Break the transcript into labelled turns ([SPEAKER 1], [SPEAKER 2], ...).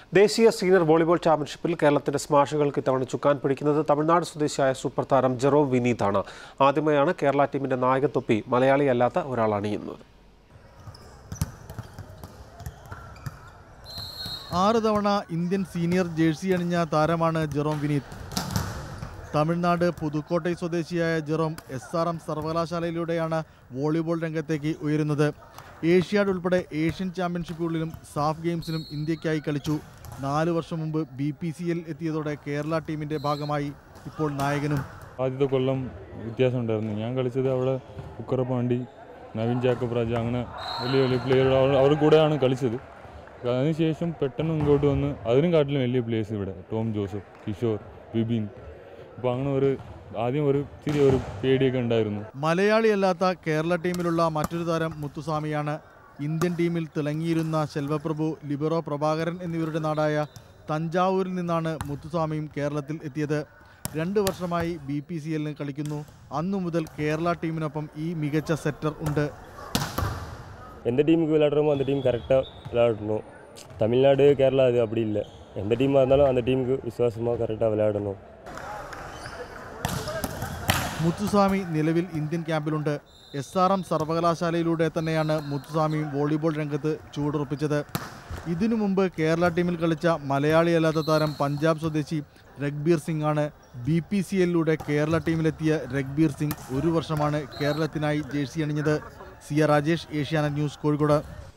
[SPEAKER 1] ദേശീയ senior volleyball ചാമ്പ്യൻഷിപ്പിൽ കേരളത്തിന്റെ സ്മാഷുകൾക്ക് ഇത്തവണ ചുക്കാൻ പിടിക്കുന്നത് തമിഴ്നാട് സ്വദേശിയായ സൂപ്പർ താരം ജെറോം വിനീതാണ് ആദ്യമായാണ് കേരള ടീമിന്റെ നായകത്തൊപ്പി മലയാളിയല്ലാത്ത ഒരാൾ അണിയുന്നത്
[SPEAKER 2] ആറ് തവണ ഇന്ത്യൻ സീനിയർ ജേഴ്സി അണിഞ്ഞ താരമാണ് ജെറോം വിനീത് തമിഴ്നാട് പുതുക്കോട്ടൈ സ്വദേശിയായ ജെറോം എസ് ആർ എം സർവകലാശാലയിലൂടെയാണ് വോളിബോൾ രംഗത്തേക്ക് ഉയരുന്നത് ഏഷ്യാഡ് ഉൾപ്പെടെ ഏഷ്യൻ ചാമ്പ്യൻഷിപ്പുകളിലും സാഫ് ഗെയിംസിലും ഇന്ത്യക്കായി കളിച്ചു നാല് വർഷം മുമ്പ് ബി പി സി എൽ എത്തിയതോടെ കേരള ടീമിന്റെ ഭാഗമായി ഇപ്പോൾ നായകനും
[SPEAKER 3] ആദ്യത്തെ കൊല്ലം വ്യത്യാസം ഉണ്ടായിരുന്നു ഞാൻ കളിച്ചത് അവിടെ ഉക്കറപ്പാണ്ടി നവീൻ ജാക്കബ് രാജ അങ്ങനെ വലിയ വലിയ പ്ലെയർ അവർ കൂടെയാണ് കളിച്ചത് അതിനുശേഷം പെട്ടെന്ന് ഇങ്ങോട്ട് വന്ന് അതിനും കാട്ടിലും വലിയ പ്ലേയേഴ്സ് ഇവിടെ ടോം ജോസഫ് കിഷോർ ബിബിൻ അപ്പോൾ അങ്ങനെ ഒരു ആദ്യം ഒരു ഇത്തിരി ഒരു പേടിയൊക്കെ ഉണ്ടായിരുന്നു
[SPEAKER 2] മലയാളിയല്ലാത്ത കേരള ടീമിലുള്ള മറ്റൊരു താരം മുത്തുസ്വാമിയാണ് ഇന്ത്യൻ ടീമിൽ തിളങ്ങിയിരുന്ന ശെൽവപ്രഭു ലിബറോ പ്രഭാകരൻ എന്നിവരുടെ നാടായ തഞ്ചാവൂരിൽ നിന്നാണ് മുത്തുസ്വാമിയും കേരളത്തിൽ എത്തിയത് രണ്ട് വർഷമായി ബി പി സി എല്ലിന് കളിക്കുന്നു അന്നു മുതൽ കേരള ടീമിനൊപ്പം ഈ മികച്ച സെറ്റർ ഉണ്ട്
[SPEAKER 4] எந்த டீமுக்கு விளையாடுறோமோ அந்த டீம் கரெக்டாக விளையாடணும் தமிழ்நாடு கேரளா அது அப்படி இல்லை எந்த டீமாக இருந்தாலும் அந்த டீமுக்கு விசுவாசமாக கரெக்டாக விளையாடணும்
[SPEAKER 2] മുത്തുസ്വാമി നിലവിൽ ഇന്ത്യൻ ക്യാമ്പിലുണ്ട് എസ് ആർ എം സർവകലാശാലയിലൂടെ തന്നെയാണ് മുത്തുസ്വാമിയും വോളിബോൾ രംഗത്ത് ചൂടുറപ്പിച്ചത് ഇതിനു മുമ്പ് കേരള ടീമിൽ കളിച്ച മലയാളിയല്ലാത്ത താരം പഞ്ചാബ് സ്വദേശി രഗ്ബീർ സിംഗ് ആണ് ബി പി സി എല്ലിലൂടെ കേരള ടീമിലെത്തിയ രഗ്ബീർ സിംഗ് ഒരു വർഷമാണ് കേരളത്തിനായി ജേഴ്സി അണിഞ്ഞത് C R Rajesh Asianet news Kozhikode